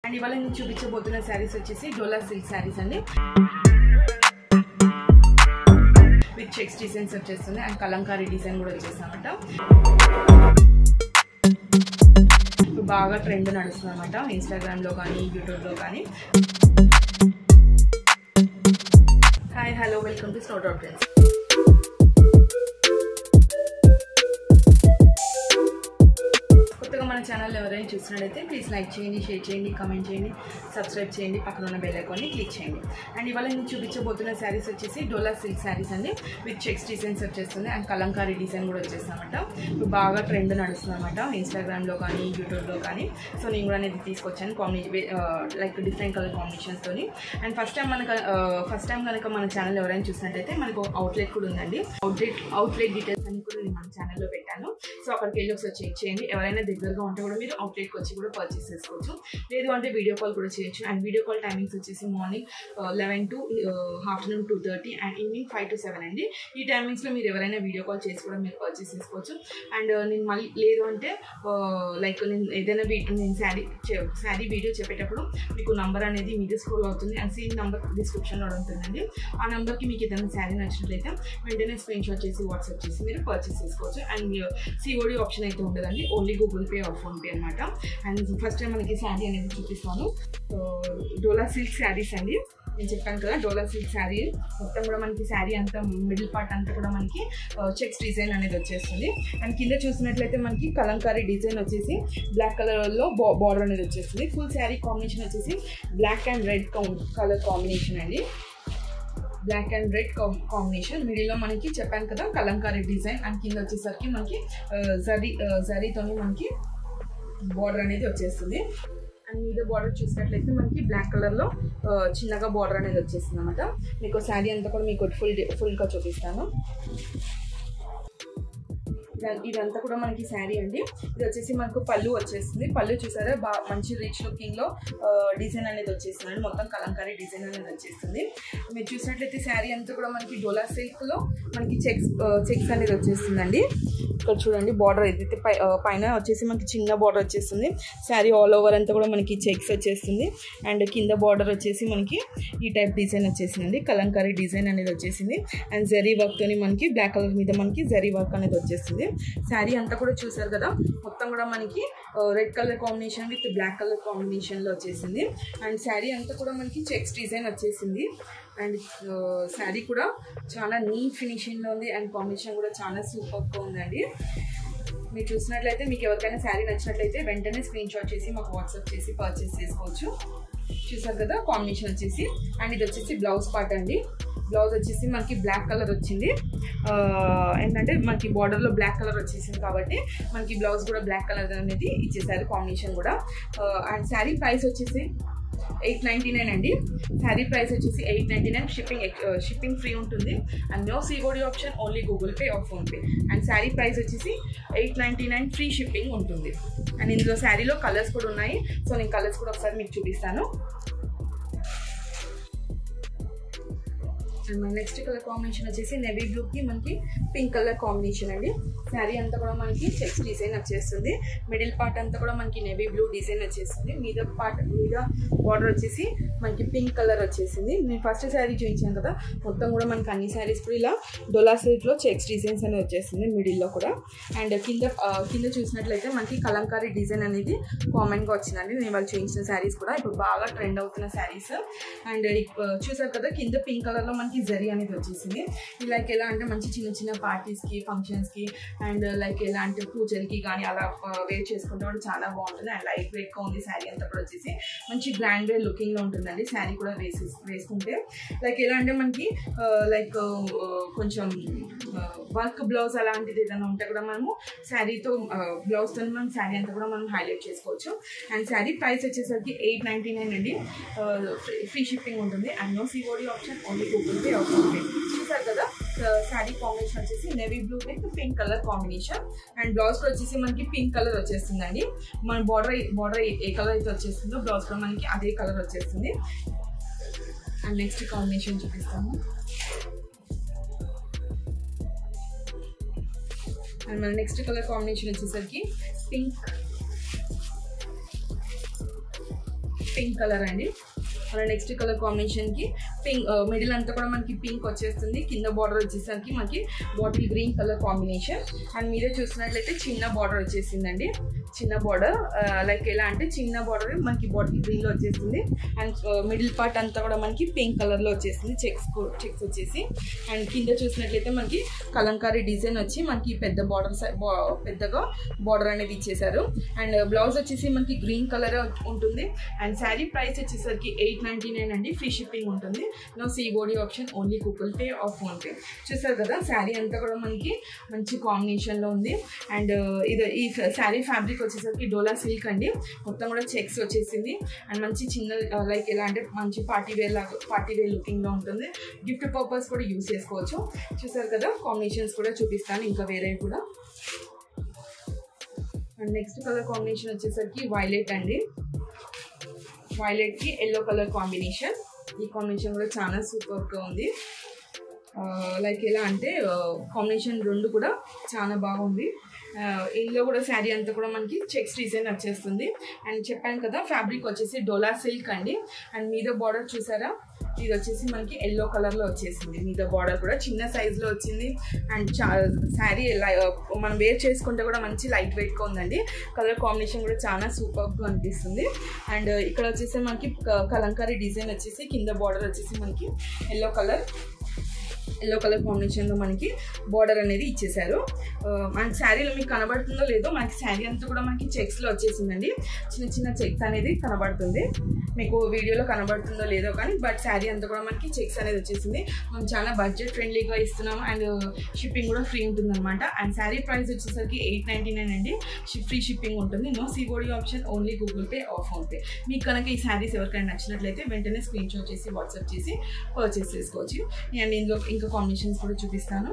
and ఇవాళ నేను చూపించబోతున్న శారీస్ వచ్చేసి డోలా సిల్క్ శారీస్ అండి విత్ చెక్స్ డిజైన్స్ వచ్చేస్తుంది అండ్ కలంకారీ డిజైన్ కూడా వచ్చేసిందన్నమాట ఇప్పుడు బాగా ట్రెండ్ నడుస్తుంది అనమాట ఇన్స్టాగ్రామ్లో కానీ యూట్యూబ్లో కానీ hi hello welcome to snot out friends కొత్తగా మన ఛానల్ ఎవరైనా చూసినట్లయితే ప్లీజ్ లైక్ చేయండి షేర్ చేయండి కామెంట్ చేయండి సబ్స్క్రైబ్ చేయండి పక్కన ఉన్న బెల్ ఐకాన్ని క్లిక్ చేయండి అండ్ ఇవాళ నేను చూపించబోతున్న శారీస్ వచ్చేసి డోలా సిల్క్ శారీస్ అండి విత్ చెక్స్ డిజైన్స్ వచ్చేస్తుంది అండ్ కలంకారీ డిజైన్ కూడా వచ్చేస్తుంది అనమాట ఇప్పుడు బాగా ట్రెండ్ నడుస్తుంది అనమాట ఇన్స్టాగ్రామ్లో కానీ యూట్యూబ్లో కానీ సో నేను కూడా అనేది తీసుకొచ్చాను కాంబినే లైక్ డిఫరెంట్ కలర్ కాంబినేషన్స్తో అండ్ ఫస్ట్ టైం మనకు ఫస్ట్ టైం కనుక మన ఛానల్ ఎవరైనా చూసినట్టయితే మనకు అవుట్లెట్ కూడా ఉందండి అవుట్లెట్ అవుట్లెట్ డీటెయిల్స్ అన్ని కూడా నేను మన ఛానల్లో పెట్టాను సో అక్కడికి వెళ్ళి ఒకసారి చెక్ చేయండి ఎవరైనా దగ్గరగా ఉంటే కూడా మీరు అవుట్లెట్కి వచ్చి కూడా పర్చేస్ చేసుకోవచ్చు లేదు అంటే వీడియో కాల్ కూడా చేయొచ్చు అండ్ వీడియో కాల్ టైమింగ్స్ వచ్చేసి morning eleven to afternoon two thirty and evening five to seven అండి ఈ టైమింగ్స్లో మీరు ఎవరైనా వీడియో కాల్ చేసి కూడా మీరు పర్చేస్ చేసుకోవచ్చు అండ్ నేను మళ్ళీ లేదు అంటే లైక్ నేను ఏదైనా వీడియో నేను శారీ శారీ వీడియో చెప్పేటప్పుడు మీకు నంబర్ అనేది మీదే స్క్రోల్ అవుతుంది అండ్ సేమ్ నెంబర్ డిస్క్రిప్షన్లో ఉంటుందండి ఆ నెంబర్కి మీకు ఏదైనా శారీ నచ్చినట్లయితే వెంటనే స్క్రీన్ షాట్ చేసి వాట్సాప్ చేసి మీరు పర్చేస్ చేసుకోవచ్చు అండ్ సిఓడి ఆప్షన్ అయితే ఉండదండి only Google Pay or PhonePe అనమాట అండ్ ఫస్ట్ టైం మనకి శారీ అనేది చూపిస్తాను డోలా సిల్క్ శారీస్ అండి నేను చెప్పాను కదా డోలా సిల్క్ శారీ మొత్తం కూడా మనకి శారీ అంతా మిడిల్ పార్ట్ అంతా కూడా మనకి చెక్స్ డిజైన్ అనేది వచ్చేస్తుంది అండ్ కింద చూసినట్లయితే మనకి కలంకారీ డిజైన్ వచ్చేసి బ్లాక్ కలర్లో బార్డర్ అనేది వచ్చేస్తుంది ఫుల్ శారీ కాంబినేషన్ వచ్చేసి black and red colour combination అండి బ్లాక్ అండ్ రెడ్ కాంబినేషన్ మిడిల్లో మనకి చెప్పాను కదా కలంకారీ డిజైన్ అండ్ కింద వచ్చేసరికి మనకి జరీ జరీతోని మనకి బార్డర్ అనేది వచ్చేస్తుంది అండ్ మీద బార్డర్ చూసినట్లయితే మనకి బ్లాక్ కలర్లో చిన్నగా బార్డర్ అనేది వచ్చేస్తుంది అనమాట మీకు శారీ అంతా కూడా మీకు ఫుల్ ఫుల్గా చూపిస్తాను ఇదంతా కూడా మనకి శారీ అండి ఇది వచ్చేసి మనకు పళ్ళు వచ్చేస్తుంది పళ్ళు చూసారా బాగా మంచి రిచ్ లుకింగ్ లో డిజైన్ అనేది వచ్చేస్తుంది మొత్తం కలంకారీ డిజైన్ అనేది వచ్చేస్తుంది మీరు చూసినట్లయితే శారీ అంతా కూడా మనకి డోలా సిల్క్ లో మనకి చెక్స్ చెక్స్ అనేది వచ్చేస్తుందండి ఇక్కడ చూడండి బార్డర్ ఏదైతే పైన వచ్చేసి మనకి చిన్న బార్డర్ వచ్చేస్తుంది శారీ ఆల్ ఓవర్ అంతా కూడా మనకి చెక్స్ వచ్చేస్తుంది అండ్ కింద బార్డర్ వచ్చేసి మనకి ఈ టైప్ డిజైన్ వచ్చేసిందండి కలంకారీ డిజైన్ అనేది వచ్చేసింది అండ్ జరీ వర్క్ తోని మనకి బ్లాక్ కలర్ మీద మనకి జరీ వర్క్ అనేది వచ్చేస్తుంది శారీ అంతా కూడా చూసారు కదా మొత్తం కూడా మనకి red colour combination with black colour కాంబినేషన్లో వచ్చేసింది అండ్ శారీ అంతా కూడా మనకి చెక్స్ డిజైన్ వచ్చేసింది అండ్ శారీ కూడా చాలా నీట్ ఫినిషింగ్లో ఉంది అండ్ కాంబినేషన్ కూడా చాలా సూపర్గా ఉందండి మీరు చూసినట్లయితే మీకు ఎవరికైనా శారీ నచ్చినట్లయితే వెంటనే స్క్రీన్ షాట్ చేసి మాకు వాట్సాప్ చేసి పర్చేస్ చేసుకోవచ్చు చూసారు కదా కాంబినేషన్ వచ్చేసి అండ్ ఇది వచ్చేసి బ్లౌజ్ పార్ట్ అండి బ్లౌజ్ వచ్చేసి మనకి బ్లాక్ కలర్ వచ్చింది ఏంటంటే మనకి బార్డర్లో బ్లాక్ కలర్ వచ్చేసింది కాబట్టి మనకి బ్లౌజ్ కూడా బ్లాక్ కలర్ అనేది ఇచ్చేసారు కాంబినేషన్ కూడా అండ్ శారీ ప్రైస్ వచ్చేసి ఎయిట్ నైంటీ నైన్ అండి శారీ ప్రైస్ వచ్చేసి eight ninety nine shipping shipping free ఉంటుంది and no COD option only Google Pay or PhonePe and sari price వచ్చేసి eight ninety nine free shipping ఉంటుంది అండ్ ఇందులో శారీలో కలర్స్ కూడా ఉన్నాయి సో నేను కలర్స్ కూడా ఒకసారి మీకు చూపిస్తాను అండ్ మన నెక్స్ట్ కలర్ కాంబినేషన్ వచ్చేసి నెవీ బ్లూకి మనకి పింక్ కలర్ కాంబినేషన్ అండి శారీ అంతా కూడా మనకి చెక్స్ డిజైన్ వచ్చేస్తుంది మిడిల్ పార్ట్ అంతా కూడా మనకి నెవీ బ్లూ డిజైన్ వచ్చేస్తుంది మీద పార్ట్ మీద బార్డర్ వచ్చేసి మనకి పింక్ కలర్ వచ్చేసింది నేను ఫస్ట్ శారీ చూపించాను కదా మొత్తం కూడా మనకి అన్ని శారీస్ కూడా ఇలా డొలా సిల్క్లో చెక్స్ డిజైన్స్ అనేది వచ్చేస్తుంది మిడిల్లో కూడా అండ్ కింద కింద చూసినట్లయితే మనకి కలంకారీ డిజైన్ అనేది కామన్గా వచ్చిందండి నేను వాళ్ళు చూపించిన శారీస్ కూడా ఇప్పుడు బాగా ట్రెండ్ అవుతున్న శారీస్ అండ్ చూసారు కదా కింద పింక్ కలర్లో మనకి జరీ అనేది వచ్చేసింది లైక్ ఎలా అంటే మంచి చిన్న చిన్న పార్టీస్కి ఫంక్షన్స్కి అండ్ లైక్ ఎలా అంటే పూజలకి కానీ అలా వేర్ చేసుకుంటే కూడా చాలా బాగుంటుంది అండ్ లైట్ వెయిట్గా ఉంది శారీ అంతా కూడా వచ్చేసి మంచి గ్రాండ్ వేర్ లుకింగ్లో ఉంటుందండి శారీ కూడా వేసి వేసుకుంటే లైక్ ఎలా అంటే మనకి లైక్ కొంచెం వర్క్ బ్లౌజ్ అలాంటిది ఏదైనా ఉంటే కూడా మనము శారీతో బ్లౌజ్తో మనం శారీ అంతా కూడా మనం హైలైట్ చేసుకోవచ్చు అండ్ శారీ ప్రైస్ వచ్చేసరికి ఎయిట్ నైంటీ నైన్ అండి ఫ్రీ షిప్పింగ్ ఉంటుంది and no COD option only Google Pay అవుతుంది చూసారు కదా శారీ కాంబినేషన్ వచ్చేసి navy blue with pink colour combination and blouse కూడా వచ్చేసి మనకి పింక్ కలర్ వచ్చేస్తుందండి మన బార్డర్ బార్డర్ ఏ కలర్ అయితే వచ్చేస్తుందో బ్లౌజ్ కూడా మనకి అదే కలర్ వచ్చేస్తుంది అండ్ నెక్స్ట్ కాంబినేషన్ చూపిస్తాము అండ్ మన నెక్స్ట్ కలర్ కాంబినేషన్ వచ్చేసరికి పింక్ పింక్ కలర్ అండి మన నెక్స్ట్ కలర్ కాంబినేషన్కి పింక్ మిడిల్ అంతా కూడా మనకి పింక్ వచ్చేస్తుంది కింద బార్డర్ వచ్చేసరికి మనకి bottle green colour combination and మీరే చూసినట్లయితే చిన్న బార్డర్ వచ్చేసిందండి చిన్న బార్డర్ లైక్ ఎలా అంటే చిన్న బార్డర్ మనకి బాటిల్ గ్రీన్లో వచ్చేస్తుంది అండ్ మిడిల్ పార్ట్ అంతా కూడా మనకి పింక్ కలర్లో వచ్చేసింది చెక్స్ చెక్స్ వచ్చేసి అండ్ కింద చూసినట్లయితే మనకి కలంకారీ డిజైన్ వచ్చి మనకి పెద్ద బార్డర్ పెద్దగా బార్డర్ అనేది ఇచ్చేసారు అండ్ బ్లౌజ్ వచ్చేసి మనకి గ్రీన్ కలర్ ఉంటుంది అండ్ శారీ ప్రైస్ వచ్చేసరికి ఎయిట్ నైంటీ నైన్ అండి ఫ్రీ షిప్పింగ్ ఉంటుంది no COD option only Google Pay or PhonePe చూసారు కదా శారీ అంతా కూడా మనకి మంచి కాంబినేషన్లో ఉంది అండ్ ఇది ఈ శారీ ఫ్యాబ్రిక్ వచ్చేసరికి డోలా సిల్క్ అండి మొత్తం కూడా చెక్స్ వచ్చేసింది అండ్ మంచి చిన్న లైక్ ఎలా అంటే మంచి పార్టీ వేర్ లాగా పార్టీ వేర్ లుకింగ్లో ఉంటుంది గిఫ్ట్ పర్పస్ కూడా యూస్ చేసుకోవచ్చు చూసారు కదా కాంబినేషన్స్ కూడా చూపిస్తాను ఇంకా వేరే కూడా అండ్ నెక్స్ట్ కలర్ కాంబినేషన్ వచ్చేసరికి వైలెట్ అండి వైలెట్కి ఎల్లో కలర్ కాంబినేషన్ ఈ కాంబినేషన్ కూడా చాలా సూపర్గా ఉంది లైక్ ఎలా అంటే కాంబినేషన్ రెండు కూడా చాలా బాగుంది ఇందులో కూడా శారీ అంతా కూడా మనకి చెక్స్ డిజైన్ వచ్చేస్తుంది అండ్ చెప్పాను కదా ఫ్యాబ్రిక్ వచ్చేసి డోలా సిల్క్ అండి అండ్ మీద బార్డర్ చూసారా ఇది వచ్చేసి మనకి ఎల్లో కలర్లో వచ్చేసింది మీద బార్డర్ కూడా చిన్న సైజులో వచ్చింది అండ్ చా శారీ మనం వేర్ చేసుకుంటే కూడా మంచి లైట్ వెయిట్గా ఉందండి కలర్ కాంబినేషన్ కూడా చాలా సూపర్గా అనిపిస్తుంది అండ్ ఇక్కడ వచ్చేసి మనకి కలంకారీ డిజైన్ వచ్చేసి కింద బార్డర్ వచ్చేసి మనకి ఎల్లో కలర్ ఎల్లో కలర్ కాంబినేషన్లో మనకి బార్డర్ అనేది ఇచ్చేసారు మనకి శారీలో మీకు కనబడుతుందో లేదో మనకి శారీ అంతా కూడా మనకి చెక్స్లో వచ్చేసిందండి చిన్న చిన్న చెక్స్ అనేది కనబడుతుంది మీకు వీడియోలో కనబడుతుందో లేదో కానీ బట్ శారీ అంతా కూడా మనకి చెక్స్ అనేది వచ్చేసింది మనం చాలా బడ్జెట్ ఫ్రెండ్లీగా ఇస్తున్నాం అండ్ షిప్పింగ్ కూడా ఫ్రీ ఉంటుంది అనమాట అండ్ శారీ ప్రైస్ వచ్చేసరికి ఎయిట్ నైంటీ నైన్ అండి ఫ్రీ షిప్పింగ్ ఉంటుంది no COD option only Google Pay or PhonePe మీకు కనుక ఈ శారీస్ ఎవరికైనా నచ్చినట్లయితే వెంటనే స్క్రీన్ షాట్ చేసి వాట్సాప్ చేసి పర్చేస్ చేసుకోవచ్చు అండ్ ఇందులో ఇంకా కాంబినేషన్స్ కూడా చూపిస్తాను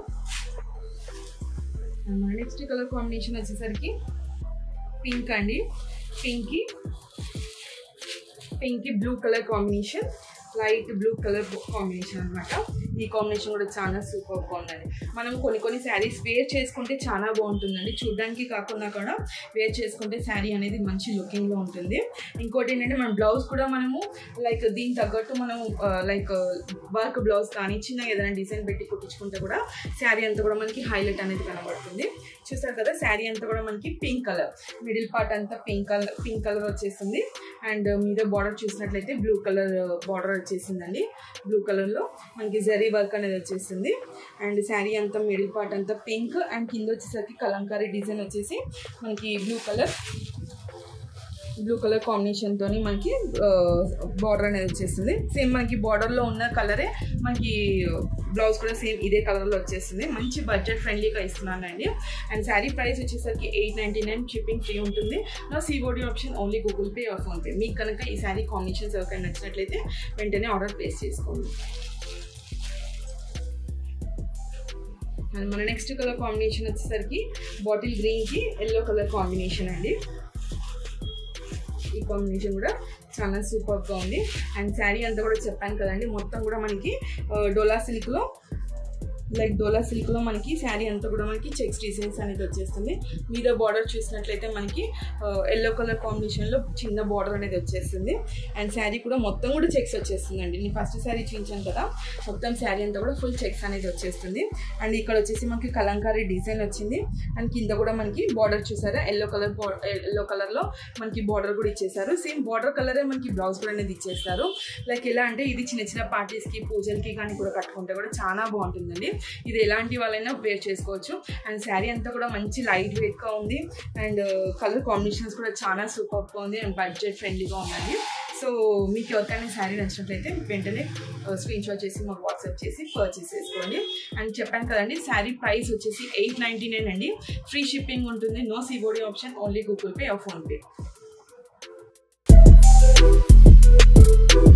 నెక్స్ట్ కలర్ కాంబినేషన్ వచ్చేసరికి పింక్ అండి పింక్కి పింక్కి blue colour combination light blue colour combination అనమాట ఈ కాంబినేషన్ కూడా చాలా సూపర్ బాగుందండి మనం కొన్ని కొన్ని శారీస్ వేర్ చేసుకుంటే చాలా బాగుంటుందండి చూడడానికి కాకుండా కూడా వేర్ చేసుకుంటే శారీ అనేది మంచి లుకింగ్లో ఉంటుంది ఇంకోటి ఏంటంటే మన బ్లౌజ్ కూడా మనము లైక్ దీనికి తగ్గట్టు మనం లైక్ వర్క్ బ్లౌజ్ కానీ చిన్న ఏదైనా డిజైన్ పెట్టి కుట్టించుకుంటే కూడా శారీ అంతా కూడా మనకి హైలైట్ అనేది కనబడుతుంది చూస్తారు కదా శారీ అంతా కూడా మనకి పింక్ కలర్ మిడిల్ పార్ట్ అంతా పింక్ కలర్ పింక్ కలర్ వచ్చేస్తుంది అండ్ మీద బార్డర్ చూసినట్లయితే బ్లూ కలర్ బార్డర్ వచ్చేసిందండి బ్లూ కలర్లో మనకి జరీ వర్క్ అనేది వచ్చేసింది అండ్ శారీ అంతా మిడిల్ పార్ట్ అంతా పింక్ అండ్ కింద వచ్చేసరికి కలంకారీ డిజైన్ వచ్చేసి మనకి బ్లూ కలర్ బ్లూ కలర్ కాంబినేషన్తో మనకి బార్డర్ అనేది వచ్చేస్తుంది సేమ్ మనకి బార్డర్లో ఉన్న కలరే మనకి బ్లౌజ్ కూడా సేమ్ ఇదే కలర్లో వచ్చేస్తుంది మంచి బడ్జెట్ ఫ్రెండ్లీగా ఇస్తున్నానండి అండ్ శారీ ప్రైస్ వచ్చేసరికి eight ninety nine shipping free ఉంటుంది no COD option only Google Pay or PhonePe మీకు కనుక ఈ శారీ కాంబినేషన్స్ ఎవరికైనా నచ్చినట్లయితే వెంటనే ఆర్డర్ ప్లేస్ చేసుకోండి అండ్ మన నెక్స్ట్ కలర్ కాంబినేషన్ వచ్చేసరికి బాటిల్ గ్రీన్కి ఎల్లో కలర్ కాంబినేషన్ అండి ఈ కాంబినేషన్ కూడా చాలా సూపర్గా ఉంది అండ్ శారీ అంతా కూడా చెప్పాను కదండి మొత్తం కూడా మనకి డోలా సిల్క్లో లైక్ డోలా సిల్క్లో మనకి శారీ అంతా కూడా మనకి చెక్స్ డిజైన్స్ అనేది వచ్చేస్తుంది మీద బార్డర్ చూసినట్లయితే మనకి ఎల్లో కలర్ కాంబినేషన్లో చిన్న బార్డర్ అనేది వచ్చేస్తుంది అండ్ శారీ కూడా మొత్తం కూడా చెక్స్ వచ్చేస్తుందండి నేను ఫస్ట్ శారీ చూపించాను కదా మొత్తం శారీ అంతా కూడా ఫుల్ చెక్స్ అనేది వచ్చేస్తుంది అండ్ ఇక్కడ వచ్చేసి మనకి కలంకారీ డిజైన్ వచ్చింది అండ్ కింద కూడా మనకి బార్డర్ చూసారా ఎల్లో కలర్ ఎల్లో కలర్లో మనకి బార్డర్ కూడా ఇచ్చేసారు సేమ్ బార్డర్ కలరే మనకి బ్లౌజ్ కూడా అనేది ఇచ్చేస్తారు లైక్ ఎలా అంటే ఇది చిన్న చిన్న పార్టీస్కి పూజలకి కానీ కూడా కట్టుకుంటే కూడా చాలా బాగుంటుందండి ఇది ఎలాంటి వాళ్ళైనా వేర్ చేసుకోవచ్చు అండ్ శారీ అంతా కూడా మంచి లైట్ వెయిట్గా ఉంది అండ్ కలర్ కాంబినేషన్స్ కూడా చాలా సూపర్గా ఉంది అండ్ బడ్జెట్ ఫ్రెండ్లీగా ఉందండి సో మీకు ఎవరికైనా శారీ నచ్చినట్లయితే వెంటనే స్క్రీన్ షాట్ చేసి మాకు వాట్సాప్ చేసి పర్చేస్ చేసుకోండి అండ్ చెప్పాను కదండి శారీ ప్రైస్ వచ్చేసి ఎయిట్ నైంటీ నైన్ అండి ఫ్రీ షిప్పింగ్ ఉంటుంది no COD option only Google Pay or PhonePe